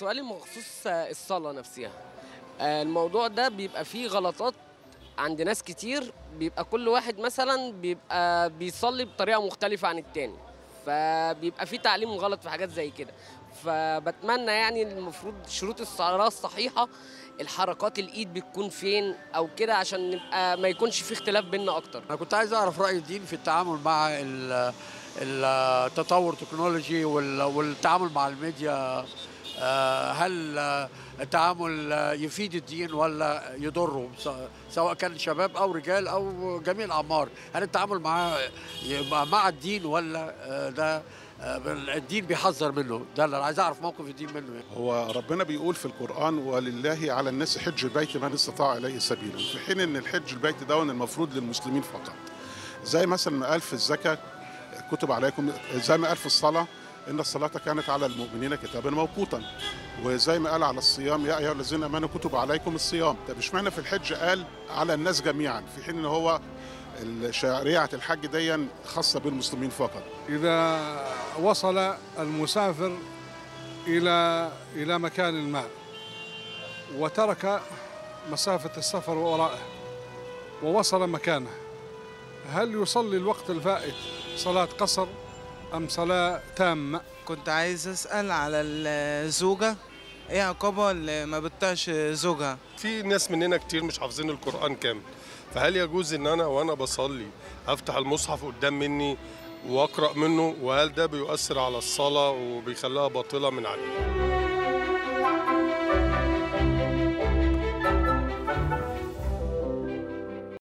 سؤالي مخصوص الصلاة نفسها آه، الموضوع ده بيبقى فيه غلطات عند ناس كتير بيبقى كل واحد مثلا بيبقى بيصلي بطريقة مختلفة عن التاني فبيبقى فيه تعليم غلط في حاجات زي كده فبتمنى يعني المفروض شروط الصلاة الصحيحة الحركات الإيد بتكون فين أو كده عشان نبقى ما يكونش فيه اختلاف بيننا أكتر انا كنت عايز اعرف راي الدين في التعامل مع ال- التطور التكنولوجي وال- والتعامل مع الميديا آه، هل آه، التعامل آه، يفيد الدين ولا يضره س- سواء كان شباب او رجال او جميع الاعمار هل التعامل مع يبقى مع الدين ولا آه، ده آه، الدين بيحذر منه ده اللي أنا عايز اعرف موقف الدين منه يعني. هو ربنا بيقول في القرآن ولله على الناس حج البيت من استطاع إليه سبيلا في حين إن الحج البيت ده المفروض للمسلمين فقط زي مثلا ما قال في الزكاة كتب عليكم زي ما قال في الصلاة إن الصلاة كانت على المؤمنين كتابا موقوتا وزي ما قال على الصيام يا أيها الذين آمنوا كتب عليكم الصيام طب اشمعنى في الحج قال على الناس جميعا في حين إن هو شريعة الحج دي خاصة بالمسلمين فقط إذا وصل المسافر إلى إلى مكان ما وترك مسافة السفر وراءه ووصل مكانه هل يصلي الوقت الفائت صلاة قصر أم صلاة تامة؟ كنت عايز أسأل على الزوجة ايه عقابها اللي ما بتطيعش زوجها في ناس مننا كتير مش حافظين القرآن كامل فهل يجوز ان انا وانا بصلي افتح المصحف قدام مني واقرا منه وهل ده بيؤثر على الصلاه وبيخليها باطله من عليه